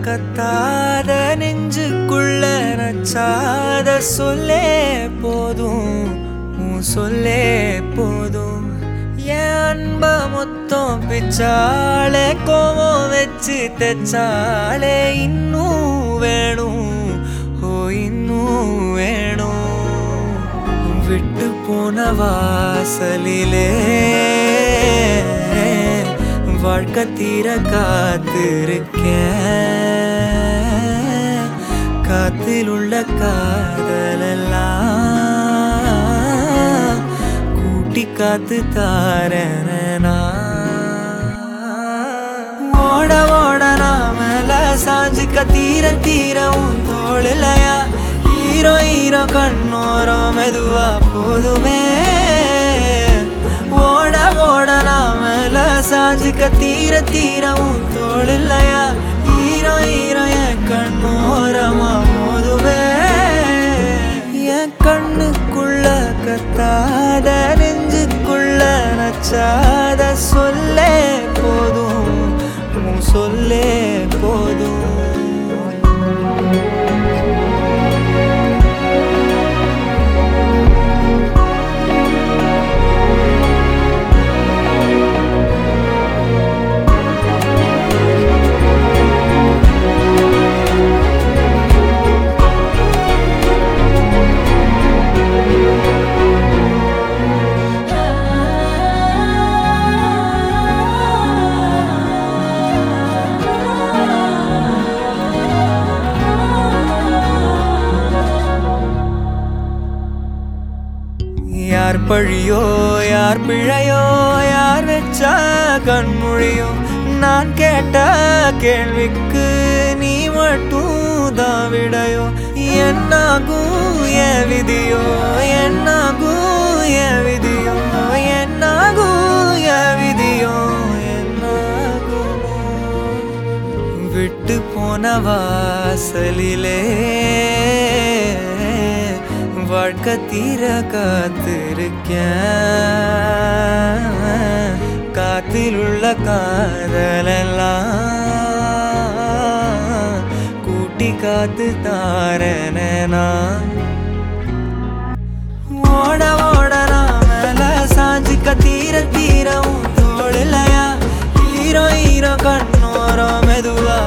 கத்தாத நெஞ்சுக்குள்ள நச்சாத சொல்லே போதும் உன் சொல்லே போதும் என் அன்ப மொத்தம் பிச்சாலே கோவம் வச்சு தெச்சாலே இன்னும் வேணும் ஓ இன்னும் வேணும் விட்டு போன வாசலிலே வாழ்க்கை தீர காத்திருக்கேன் காத்தில் உள்ள காதலெல்லாம் கூட்டி காத்து தாரனா ஓட ஓட நாமல சாஞ்சிக்க தீர தீர உன் தோளிலையா ஹீரோ ஹீரோ கண்ணோரம் மெதுவா போதுமே ஓட ஓட நாமல சாஞ்சிக்க தீர தீர உன் தோளிலையா ஹீரோ ஹீரோ என் கண்ணோரமா போதுமே என் கண்ணுக்குள்ள கத்தாத நெஞ்சுக்குள்ள நச்சாத சொல்லே போதும் உன் சொல்லே போதும் யார் பழியோ யார் பிழையோ யார் வச்சா கண்மொழியோ நான் கேட்ட கேள்விக்கு நீ மட்டும் தான் விடையோ என்னாகும் என் விதியோ என்னாகும் என் விதியோ என்னாகும் என் விதியோ என்னாகுமோ விட்டு போன வாசலிலே வாழ்க்கை தீர காத்திருக்கேன் காத்தில் உள்ள காதலெல்லாம் கூட்டி காத்து தாரனா ஓட ஓட நாமல சாஞ்சிக்க தீர தீர உன் தோளிலையா ஹீரோ ஹீரோ கண்ணோரம் மெதுவா